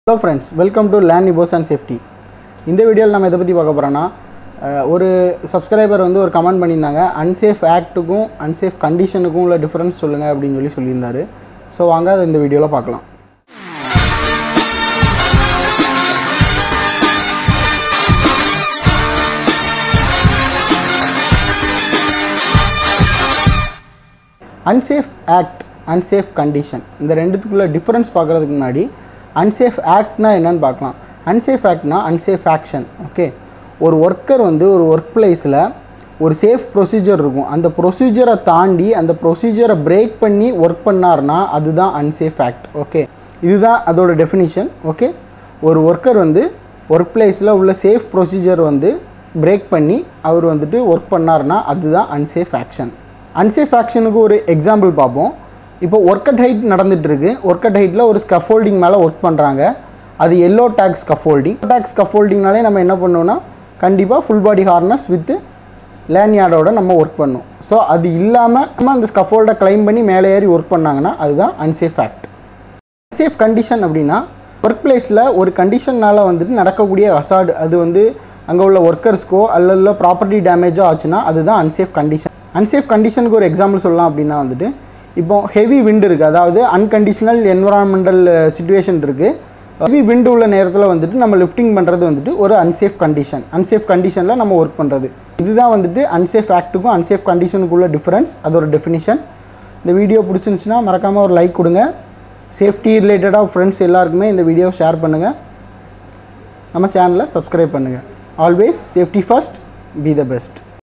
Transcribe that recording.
hello friends welcome to land நிபோஸ் and safety இந்த வீடியோவில் நம்ம எதை பற்றி பார்க்க போகிறோன்னா அஹ், ஒரு சப்ஸ்கிரைபர் வந்து ஒரு கமெண்ட் பண்ணியிருந்தாங்க அன்சேஃப் ஆக்ட்டுக்கும் அன்சேஃப் கண்டிஷனுக்கும் உள்ள டிஃப்ரென்ஸ் சொல்லுங்கள் அப்படின்னு சொல்லி சொல்லியிருந்தாரு ஸோ வாங்க அதை இந்த வீடியோவில் பார்க்கலாம் அன்சேஃப் ஆக்ட் அன்சேஃப் கண்டிஷன் இந்த ரெண்டுத்துக்குள்ள டிஃப்ரென்ஸ் பார்க்குறதுக்கு முன்னாடி அன்சேஃப் ஆக்ட்னா என்னன்னு பார்க்கலாம் அன்சேஃப் ஆக்ட்னா அன்சேஃப் ஆக்ஷன் ஓகே ஒரு ஒர்க்கர் வந்து ஒரு ஒர்க் பிளேஸில் ஒரு சேஃப் ப்ரொசீஜர் இருக்கும் அந்த ப்ரொசீஜரை தாண்டி அந்த ப்ரொசீஜரை பிரேக் பண்ணி ஒர்க் பண்ணார்னா அதுதான் அன்சேஃப் ஆக்ட் ஓகே இதுதான் அதோட டெஃபினிஷன் ஓகே ஒரு ஒர்க்கர் வந்து ஒர்க் பிளேஸில் உள்ள சேஃப் ப்ரொசீஜர் வந்து பிரேக் பண்ணி அவர் வந்துட்டு ஒர்க் பண்ணார்னா அதுதான் அன்சேஃப் ஆக்ஷன் அன்சேஃப் ஆக்ஷனுக்கு ஒரு எக்ஸாம்பிள் பார்ப்போம் இப்போ ஒர்க் அட் ஹைட் நடந்துட்டு இருக்கு ஒர்க் அட் ஹைட்டில் ஒரு ஸ்கஃபோல்டிங் மேலே ஒர்க் பண்ணுறாங்க அது எல்லோ டேக் ஸ்கஃபோல்டிங் டேக் ஸ்கஃபோல்டிங்னாலே நம்ம என்ன பண்ணுவோம்னா கண்டிப்பாக ஃபுல் பாடி ஹார்னஸ் வித் லேண்ட்யார்டோட நம்ம ஒர்க் பண்ணோம் ஸோ அது இல்லாமல் நம்ம அந்த ஸ்கஃபோல்டை கிளைம் பண்ணி மேலே ஏறி ஒர்க் பண்ணாங்கன்னா அதுதான் அன்சேஃப் ஆக்ட் சேஃப் கண்டிஷன் அப்படின்னா ஒர்க் பிளேஸில் ஒரு கண்டிஷனால் வந்துட்டு நடக்கக்கூடிய அசாடு அது வந்து அங்கே உள்ள ஒர்க்கர்ஸ்க்கோ அல்ல ப்ராப்பர்ட்டி டேமேஜோ ஆச்சுன்னா அதுதான் அன்சேஃப் கண்டிஷன் அன்சேஃப் கண்டிஷனுக்கு ஒரு எக்ஸாம்பிள் சொல்லலாம் அப்படின்னா வந்துட்டு இப்போ ஹெவி விண்ட் இருக்குது அதாவது அன்கண்டிஷனல் என்வரான்மெண்டல் சுச்சுவேஷன் இருக்குது ஹெவி விண்ட் உள்ள நேரத்தில் வந்துட்டு நம்ம லிஃப்டிங் பண்ணுறது வந்துட்டு ஒரு அன்சேஃப் கண்டிஷன் அன்சேஃப் கண்டிஷனில் நம்ம ஒர்க் பண்ணுறது இதுதான் வந்துட்டு அன்சேஃப் ஆக்ட்டுக்கும் அன்சேஃப் கண்டிஷனுக்குள்ள டிஃப்ரென்ஸ் அதோட டெஃபினிஷன் இந்த வீடியோ பிடிச்சிருந்துச்சுன்னா மறக்காமல் ஒரு லைக் கொடுங்க சேஃப்டி ரிலேட்டடாக ஃப்ரெண்ட்ஸ் எல்லாருக்குமே இந்த வீடியோ ஷேர் பண்ணுங்கள் நம்ம சேனலை சப்ஸ்கிரைப் பண்ணுங்கள் always safety first be the best